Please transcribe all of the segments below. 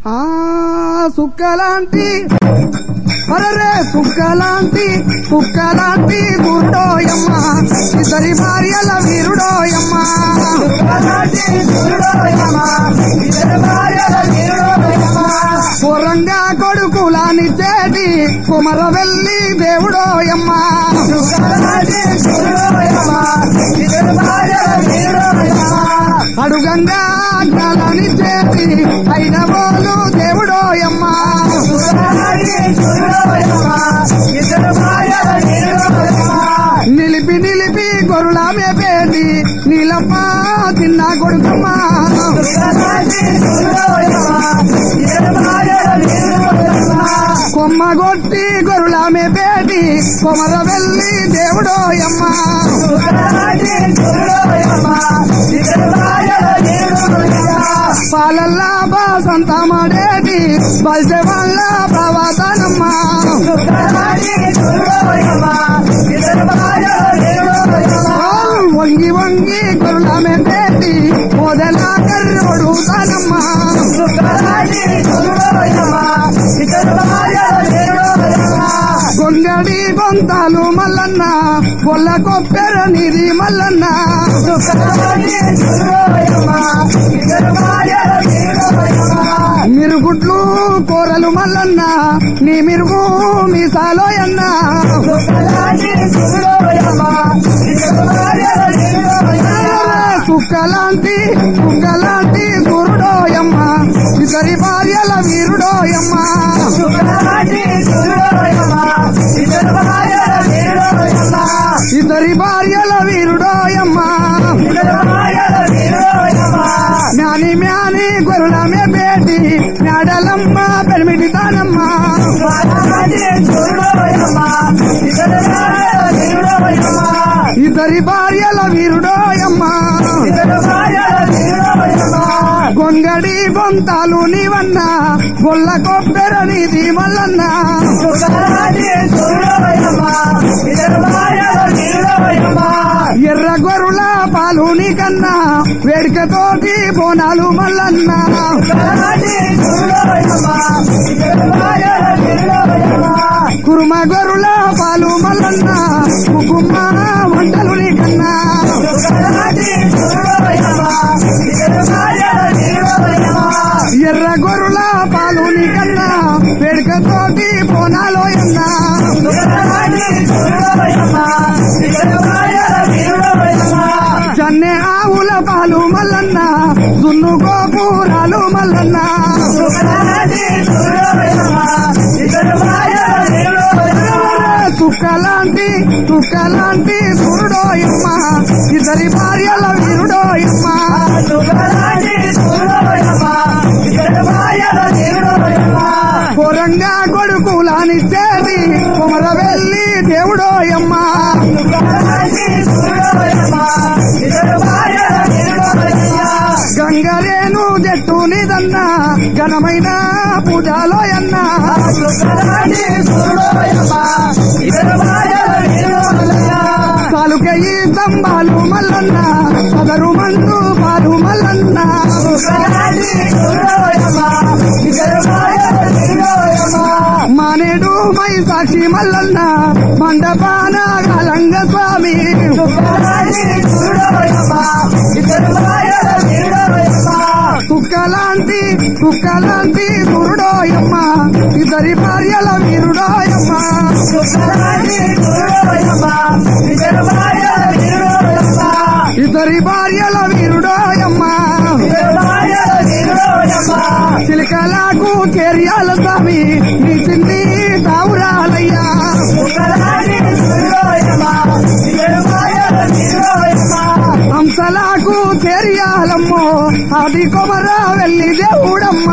ఆ సుక్కలాంటి అరరే సుక్కలాంటి సుక్కలాంటి గురుడోయమ్మ ఇద్దరి భార్యల వీరుడోయమ్మ పురంగా కొడుకులాని చేటి కుమర వెళ్ళి దేవుడోయమ్మ అడుగంగా అజ్ఞాలని చేతి అయిన బోలు దేవుడోయమ్మ నిలిపి నిలిపి గొర్రెలామే పేటి నీలమ్మ చిన్న కొడుకమ్మ కొమ్మ కొట్టి గొర్రెలామే పేటి కొమర వెళ్ళి దేవుడోయమ్మ పాలల్లా బాసంత మాడేటి బల్సె వాళ్ళ ప్రవాసనమ్మ వంగి వంగి గొర్రెలామే పేటి మొదలా కర్రోడు తనమ్మ గొంగడి బొంతాలు మల్లన్న గొల్ల కొప్పెర నిధి మల్లన్న మిరుగుడ్లు కూరలు మల్లన్న నీ మిరుగు మీసాలోయన్న సుక్కలాంటి సుక్కలాంటి గురుడోయమ్మ ఇద్దరి భార్యల వీరుడోయమ్మ ఇద్దరి భార్యల వీరుడోయమ్మ మ్యాని మ్యాని గొర్రెలమే బేటి మేడలమ్మ పెరిమిటి తానమ్మ ఇద్దరి భార్యల వీరుడోయమ్మ గొంగడి బొంతాలు నీవన్న గొల్ల కొబ్బెర నీది మల్లన్న ఎర్ర గొర్రుల పాలు నీకన్నా వేడికతోటి బోనాలు మల్లన్న కురుమ గొర్రుల పాలు మల్లన్న కుకుమ్మ వంటలు నీకన్నా ఎర్ర గొర్రుల పాలు నీకన్నా వేడికతోటి బోనాలో ఎన్నా జన్నె ఆవుల పాలు మల్లన్న దున్ను గోపురాలు మల్లన్న తుక్కలాంటి తుక్కలాంటి గురుడోయమ్మ ఇద్దరి భార్యల వీరుడోయమ్మ కొరంగా కొడుకులాని చేతి కుమర వెళ్ళి దేవుడోయమ్మ గంగరేను జట్టు నిదన్న ఘనమైన పూజలోయన్న కాలుకయి స్తంభాలు మల్లన్న పదరు మందు పాలు మల్లన్న మానేడు మై సాక్షి మల్లన్న మండపాన కలంగ స్వామి కుక్కలాంటి కుక్కలాంటి గురుడోయమ్మ ఇద్దరి భార్యల వీరుడోయమ్మ ఇద్దరి భార్యల వీరుడోయమ్మ చిలకలకు చెరియాల స్వామి నీ చింది తావురాలయ్యా హంసలకు చెరియాలమ్మో అది కొమర వెళ్ళి దేవుడమ్మ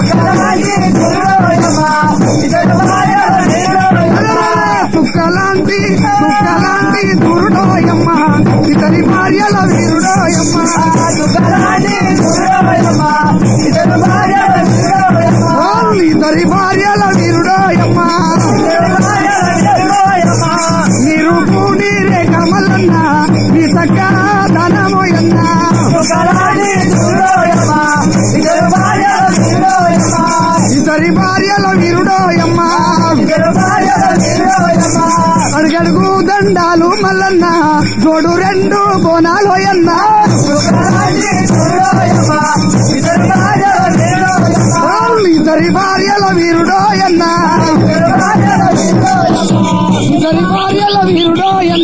సుక్కలాంటి సుక్కలాంటి గురుడోయమ్మ ఇతని భార్యల వీరుడోయమ్మ ఓ, ఇతని భార్యల వీరుడోయమ్మ నీరు కూడి రేఖ మల్లన్న నీ సక్క ధనమోయన్న ఇద్దరి భార్యల వీరుడోయమ్మ అడుగడుగు దండాలు మల్లన్న జోడు రెండు బోనాలోయన్న ఇద్దరి భార్యల వీరుడోయన్న ఇద్దరి భార్యల వీరుడోయన్న